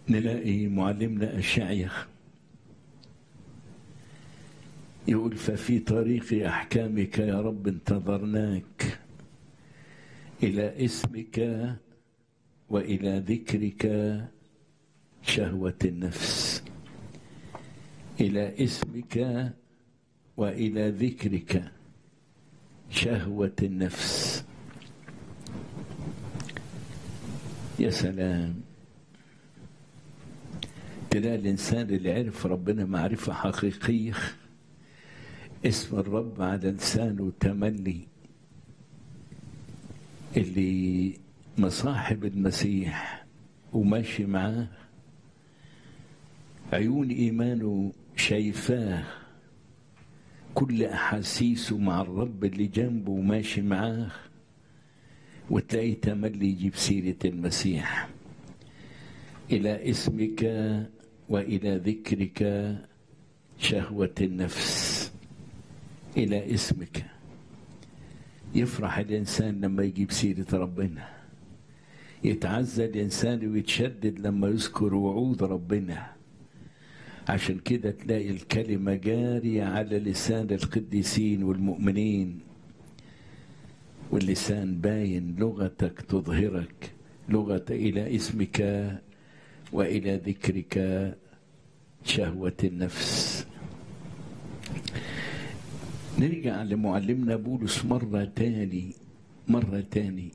نلاقي معلمنا أشعيا يقول ففي طريق أحكامك يا رب انتظرناك إلى اسمك وإلى ذكرك شهوة النفس إلى اسمك وإلى ذكرك شهوة النفس يا سلام تلاقي الإنسان اللي عرف ربنا معرفة حقيقية اسم الرب على لسانه تملي اللي مصاحب المسيح وماشي معاه عيون إيمانه شايفاه كل أحاسيسه مع الرب اللي جنبه وماشي معاه وتلاقيه تملي يجيب سيرة المسيح إلى اسمك وإلى ذكرك شهوة النفس إلى اسمك يفرح الإنسان لما يجيب سيرة ربنا يتعزى الإنسان ويتشدد لما يذكر وعود ربنا عشان كده تلاقي الكلمة جارية على لسان القديسين والمؤمنين واللسان باين لغتك تظهرك لغة إلى اسمك وإلى ذكرك شهوة النفس نرجع لمعلمنا بولس مرة تاني مرة تاني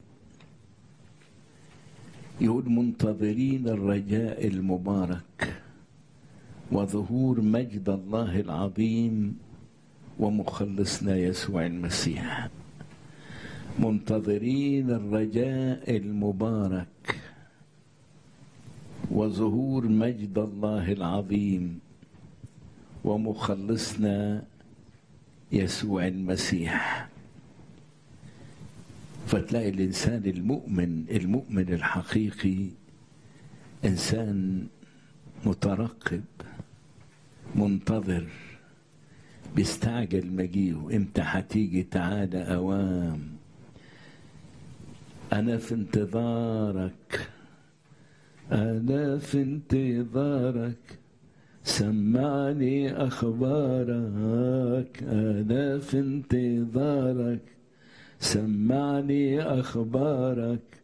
يقول منتظرين الرجاء المبارك وظهور مجد الله العظيم ومخلصنا يسوع المسيح منتظرين الرجاء المبارك وظهور مجد الله العظيم ومخلصنا يسوع المسيح فتلاقي الانسان المؤمن المؤمن الحقيقي انسان مترقب منتظر بيستعجل مجيئه امتى هتيجي تعالى اوام انا في انتظارك انا في انتظارك سمعني اخبارك انا في انتظارك سمعني اخبارك